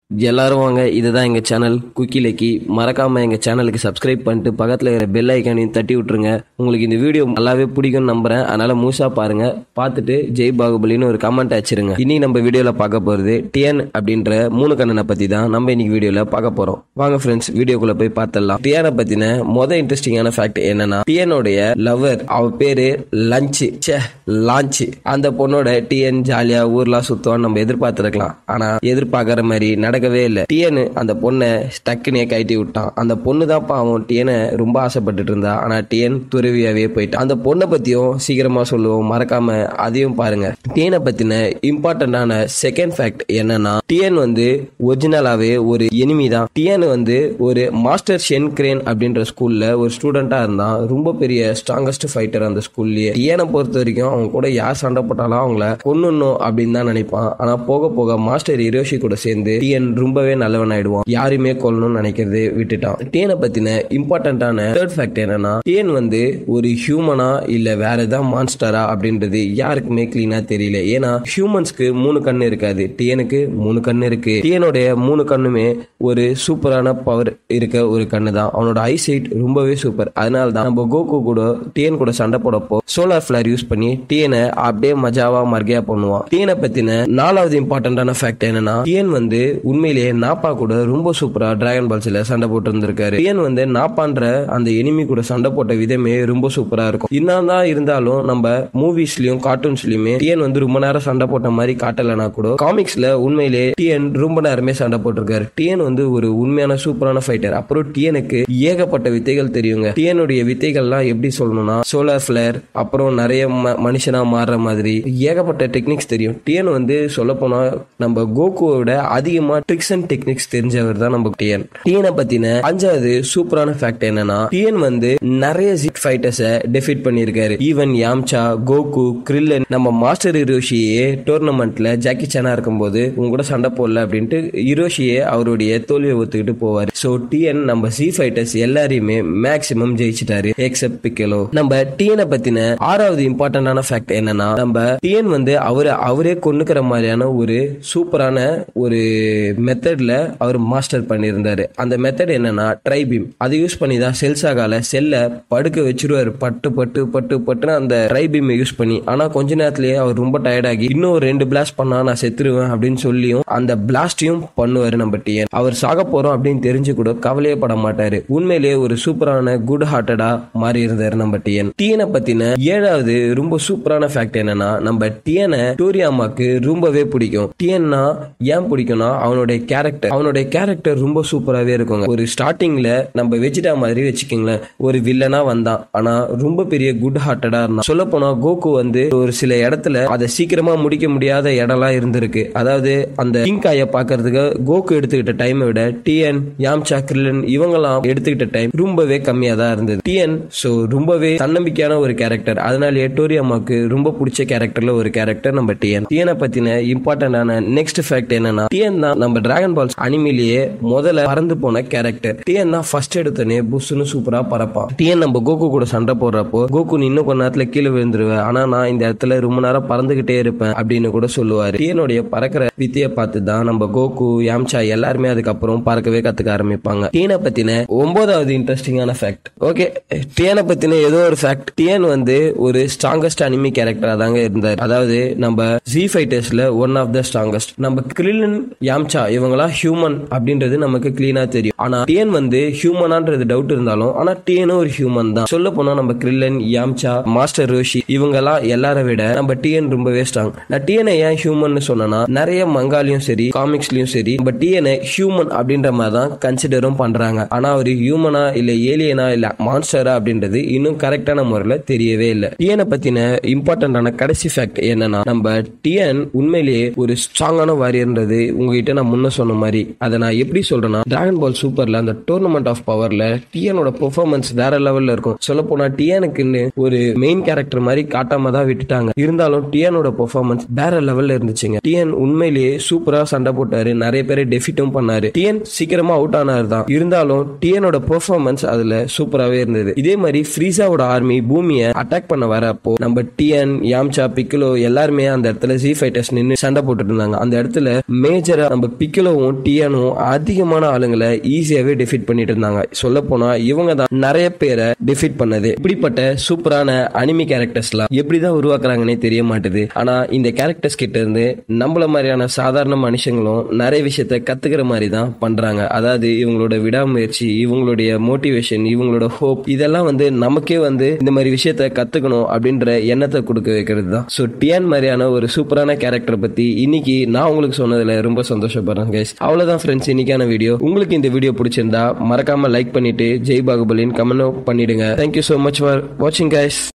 எல்லாரும் வாங்க இதுதான் எங்க சேனல் குக்கி லக்கி மறக்காம எங்க சேனலுக்கு சப்ஸ்கிரைப் பண்ணிட்டு பக்கத்துல இருக்கிற பெல் ஐக்கானையும் தட்டி விட்டுருங்க உங்களுக்கு இந்த வீடியோ நல்லாவே பிடிக்கும்னு நம்புறேன் அதனால மூசா பாருங்க பார்த்துட்டு ஜெய் பாகுபலின்னு ஒரு கமெண்ட் அடிச்சிருங்க இனி நம்ம வீடியோல பார்க்க போறது டிஎன் அப்படின்ற மூணு கண்ணனை பத்தி தான் நம்ம இன்னைக்கு வீடியோல பார்க்க போறோம் வாங்க ஃப்ரெண்ட்ஸ் வீடியோக்குள்ள போய் பார்த்துடலாம் டிஎனை பத்தின மொதல் இன்ட்ரெஸ்டிங்கான ஃபேக்ட் என்னன்னா டிஎனோடைய லவர் அவ பேரு லஞ்ச் லான்ச் அந்த பொண்ணோட டிஎன் ஜாலியா ஊர்லாம் சுத்துவான்னு நம்ம எதிர்பார்த்திருக்கலாம் ஆனா எதிர்பார்க்கற மாதிரி நடக்கவே இல்லை டிஎன் அந்த பொண்ணை டக்குனே கழட்டி விட்டான் அந்த பொண்ணு தான் பாவம் டிஎனை ரொம்ப ஆசைப்பட்டுட்டு இருந்தா ஆனா டிஎன் துறவியாவே போயிட்டான் அந்த பொண்ணை பத்தியும் சீக்கிரமா சொல்லுவோம் மறக்காம அதையும் பாருங்க டிஎனை பத்தின இம்பார்ட்டன்டான செகண்ட் ஃபேக்ட் என்னன்னா டிஎன் வந்து ஒரிஜினலாவே ஒரு எனிமி தான் டிஎன் வந்து ஒரு மாஸ்டர் ஷென் கிரேன் அப்படின்ற ஸ்கூல்ல ஒரு ஸ்டூடெண்டா இருந்தான் ரொம்ப பெரிய ஸ்ட்ராங்கஸ்ட் ஃபைட்டர் அந்த ஸ்கூல்லயே டிஎனை பொறுத்த வரைக்கும் அவங்க கூட யார் சண்டை போட்டாலும் அவங்கள கொன்னுணும் அப்படின்னு தான் நினைப்பான் ஆனா போக போக மாஸ்டர் ஹிரோஷி கூட சேர்ந்து டிஎன் ரொம்பவே நல்லவன் ஆயிடுவான் யாருமே கொல்லணும்னு நினைக்கிறது விட்டுட்டான் டிஎனை பத்தின இம்பார்ட்டன்டான தேர்ட் ஃபேக்ட் என்னன்னா டிஎன் வந்து ஒரு ஹியூமனா இல்ல வேற ஏதாவது மான்ஸ்டரா அப்படின்றது யாருக்குமே கிளீனா தெரியல ஏன்னா ஹியூமன்ஸ்க்கு மூணு கண்ணு இருக்காது டிஎனுக்கு மூணு கண்ணு இருக்கு டிஎனுடைய மூணு கண்ணுமே ஒரு சூப்பரான பவர் இருக்க ஒரு கண்ணு தான் அவனோட ஐசைட் ரொம்பவே சூப்பர் அதனால தான் நம்ம கோகு கூட டிஎன் கூட சண்டை போடப்போ சோலார் ஃபிளர் யூஸ் பண்ணி டிஎனை அப்படியே மஜாவா மர்கையா பண்ணுவான் டிஎனை பத்தின நாலாவது இம்பார்ட்டன்டான ஃபேக்ட் என்னன்னா டிஎன் வந்து உண்மையிலேயே நாப்பா கூட ரொம்ப சூப்பரா டிராகன் பால்ஸ்ல சண்டை போட்டு இருந்திருக்காரு டிஎன் வந்து நாப்பான்ற அந்த எனிமி கூட சண்டை போட்ட விதமே ரொம்ப சூப்பரா இருக்கும் என்னதான் இருந்தாலும் நம்ம மூவிஸ்லயும் கார்ட்டூன்ஸ்லயுமே டிஎன் வந்து ரொம்ப நேரம் சண்டை போட்ட மாதிரி காட்டலனா கூட காமிக்ஸ்ல உண்மையிலே டிஎன் ரொம்ப நேரமே சண்டை போட்டிருக்காரு டிஎன் வந்து ஒரு உண்மையான சூப்பரான ஃபைட்டர் அப்புறம் டிஎனுக்கு ஏகப்பட்ட வித்தைகள் தெரியுங்க டிஎனுடைய வித்தைகள்லாம் எப்படி சொல்லணும்னா சோலார் ஃபிளேர் அப்புறம் நிறைய ம- மனுஷனா மாறுற மாதிரி ஏகப்பட்ட டெக்னிக்ஸ் தெரியும் டிஎன் வந்து சொல்ல போனா நம்ம கோகுவோட அதிகமா ட்ரிக்ஸ் அண்ட் டெக்னிக்ஸ் தெரிஞ்சவர் தான் நம்ம டிஎன் டிஎனை பத்தின அஞ்சாவது சூப்பரான ஃபேக்ட் என்னன்னா டிஎன் வந்து நிறைய ஜிட் ஃபைட்டர்ஸை டெஃபிட் பண்ணியிருக்காரு ஈவன் யாம்சா கோகு கிரில்லன் நம்ம மாஸ்டர் ஹிரோஷியே டோர்னமெண்ட்ல ஜாக்கி சானா இருக்கும்போது உங்க கூட சண்டை போடல அப்படின்ட்டு ஹிரோஷியே அவருடைய தோல்வியை ஒத்துக்கிட்டு போவார் ஸோ டிஎன் நம்ம சி ஃபைட்டர்ஸ் எல்லாரையுமே மேக்சிமம் ஜெயிச்சிட்டாரு எக்ஸப்ட் பிக்கலோ நம்ம டிஎனை பத்தின ஆறாவது இம்பார்ட்டன்டான ஃபேக்ட் என்னன்னா நம்ம டிஎன் வந்து அவரை அவரே கொண்டுக்கிற மாதிரியான ஒரு சூப்பரான ஒரு மெத்தட்ல அவர் மாஸ்டர் பண்ணியிருந்தாரு அந்த மெத்தட் என்னன்னா ட்ரைபீம் அதை யூஸ் பண்ணி தான் செல்சாகால செல்ல படுக்க வச்சிருவாரு பட்டு பட்டு பட்டு பட்டுன்னு அந்த ட்ரைபீம் யூஸ் பண்ணி ஆனா கொஞ்ச நேரத்திலேயே அவர் ரொம்ப டயர்டாகி இன்னும் ஒரு ரெண்டு பிளாஸ்ட் பண்ணா நான் செத்துருவேன் அப்படின்னு சொல்லியும் அந்த பிளாஸ்டையும் பண்ணுவாரு நம்ம டிஎன் அவர் சாக போறோம் அப்படின்னு தெரிஞ்சு கூட கவலையே பட மாட்டாரு உண்மையிலேயே ஒரு சூப்பரான குட் ஹார்ட்டடா மாறி இருந்தாரு நம்ம டிஎன் டிஎனை பத்தின ஏழாவது ரொம்ப சூப்பரான ஃபேக்ட் என்னன்னா நம்ம டிஎனை டோரியாமாக்கு ரொம்பவே பிடிக்கும் டிஎன்னா ஏன் பிடிக்கும்னா அவனுடைய கேரக்டர் அவனுடைய கேரக்டர் ரொம்ப சூப்பராகவே இருக்குங்க ஒரு ஸ்டார்டிங்ல நம்ம வெஜிடா மாதிரி வச்சுக்கோங்களேன் ஒரு வில்லனா வந்தான் ஆனா ரொம்ப பெரிய குட் ஹார்ட்டடா இருந்தான் சொல்ல போனா கோகு வந்து ஒரு சில இடத்துல அதை சீக்கிரமா முடிக்க முடியாத இடம்லாம் இருந்திருக்கு அதாவது அந்த கிங்காய பாக்குறதுக்கு கோகு எடுத்துக்கிட்ட டைமை விட டிஎன் யாம்சா கிரில்லன் இவங்கெல்லாம் எடுத்துக்கிட்ட டைம் ரொம்பவே கம்மியா தான் இருந்தது டிஎன் சோ ரொம்பவே தன்னம்பிக்கையான ஒரு கேரக்டர் அதனாலேயே டோரியம்மாக்கு ரொம்ப பிடிச்ச கேரக்டர்ல ஒரு கேரக்டர் நம்ம டிஎன் டிஎனை பத்தின இம்பார்ட்டன்டான நெக்ஸ்ட் ஃபேக்ட் என்னன்னா டிஎன் தான் நம்ம டிராகன் பால்ஸ் அனிமிலேயே முதல்ல பறந்து போன கேரக்டர் டிஎன் தான் ஃபர்ஸ்ட் எடுத்தோடனே புஷ்னு சூப்பரா பறப்பான் டிஎன் நம்ம கோகு கூட சண்டை போடுறப்போ கோகு நீ இன்னும் கொஞ்ச நேரத்துல கீழே விழுந்துருவேன் ஆனா நான் இந்த இடத்துல ரொம்ப நேரம் பறந்துகிட்டே இருப்பேன் அப்படின்னு கூட சொல்லுவாரு டிஎனுடைய பறக்கிற வித்தியை பார்த்து தான் நம்ம கோகு யாம்சா எல்லாருமே அதுக்கப்புறம் பறக்கவே கத்துக்க ஆரம்பிப்பாங்க டிஎனை பத்தின ஒன்பதாவது இன்ட்ரெஸ்டிங்கான ஃபேக்ட் ஓகே டிஎனை பத்தின ஏதோ ஒரு ஃபேக்ட் டிஎன் வந்து ஒரு ஸ்ட்ராங்கஸ்ட் அனிமி கேரக்டரா தாங்க இருந்தார் அதாவது நம்ம ஜி ஃபைட்டர்ஸ்ல ஒன் ஆஃப் த ஸ்ட்ராங்கஸ்ட் நம்ம கிரில்லன் யாம்சா இவங்கலாம் ஹியூமன் அப்படின்றது நமக்கு கிளீனா தெரியும் ஆனா டிஎன் வந்து ஹியூமனான்றது டவுட் இருந்தாலும் ஆனா டிஎனும் ஒரு ஹியூமன் தான் சொல்ல போனா நம்ம கிரில்லன் யாம்சா மாஸ்டர் ரோஷி இவங்கெல்லாம் எல்லாரை விட நம்ம டிஎன் ரொம்பவே ஸ்ட்ராங் நான் டிஎனை ஏன் ஹியூமன் சொன்னா நிறைய மங்காலையும் சரி காமிக்ஸ்லயும் சரி நம்ம டிஎனை ஹியூமன் அப்படின்ற மாதிரி தான் கன்சிடரும் பண்றாங்க ஆனா அவர் ஹியூமனா இல்ல ஏலியனா இல்ல மான்ஸ்டரா அப்படின்றது இன்னும் கரெக்டான முறையில தெரியவே இல்லை டிஎனை பத்தின இம்பார்ட்டன்டான கடைசி ஃபேக்ட் என்னன்னா நம்ம டிஎன் உண்மையிலேயே ஒரு ஸ்ட்ராங்கான வாரியர்ன்றது உங்ககிட்ட நான் முன்ன சொன்ன மாதிரி அதை நான் எப்படி சொல்றேன்னா டிராகன் பால் சூப்பர்ல அந்த டோர்னமெண்ட் ஆஃப் பவர்ல டிஎனோட பெர்ஃபார்மன்ஸ் வேற லெவல்ல இருக்கும் சொல்ல போனா டிஎனுக்குன்னு ஒரு மெயின் கேரக்டர் மாதிரி காட்டாம தான் விட்டுட்டாங்க இருந்தாலும் டிஎனோட பெர்ஃபார்மன்ஸ் வேற லெவல்ல இருந்துச்சுங்க டிஎன் உண்மையிலேயே சூப்பரா சண்டை போட்டாரு நிறைய பேரை டெஃபிட்டும் பண்ணாரு டிஎன் சீக்கிரமா அவுட் ஆனாரு தான் இருந்தாலும் டிஎனோட பெர்ஃபார்மன்ஸ் அதுல சூப்பராகவே இருந்தது இதே மாதிரி ஃப்ரீஸாவோட ஆர்மி பூமியை அட்டாக் பண்ண வரப்போ நம்ம டிஎன் யாம்சா பிக்கலோ எல்லாருமே அந்த இடத்துல ஜி ஃபைட்டர்ஸ் நின்று சண்டை போட்டுட்டு இருந்தாங்க அந்த இடத்துல மேஜரா நம்ம பிக்கலோவும் டியானும் அதிகமான ஆளுங்களை ஈஸியாவே டிஃபீட் பண்ணிட்டு இருந்தாங்க சொல்ல போனா இவங்க தான் நிறைய பேரை டிஃபீட் பண்ணது இப்படிப்பட்ட சூப்பரான அனிமி கேரக்டர்ஸ்லாம் எப்படிதான் உருவாக்குறாங்கன்னே தெரிய மாட்டுது ஆனா இந்த கேரக்டர்ஸ் கிட்ட இருந்து நம்மள மாதிரியான சாதாரண மனுஷங்களும் நிறைய விஷயத்த கத்துக்கிற மாதிரி தான் பண்றாங்க அதாவது இவங்களோட விடாமுயற்சி இவங்களுடைய மோட்டிவேஷன் இவங்களோட ஹோப் இதெல்லாம் வந்து நமக்கே வந்து இந்த மாதிரி விஷயத்த கத்துக்கணும் அப்படின்ற எண்ணத்தை கொடுக்க வைக்கிறது தான் ஸோ டியான் மாதிரியான ஒரு சூப்பரான கேரக்டர் பத்தி இன்னைக்கு நான் உங்களுக்கு சொன்னதுல ரொம்ப சந்தோஷப்படுறேன் கைஸ் அவ்வளவுதான் ஃப்ரெண்ட்ஸ் இன்னைக்கான வீடியோ உங்களுக்கு இந்த வீடியோ பிடிச்சிருந்தா மறக்காம லைக் பண்ணிட்டு ஜெய் பாகுபலின் கமெண்ட் பண்ணிடுங்க தேங்க்யூ ஸோ மச் ஃபார் வாட்சிங் கைஸ்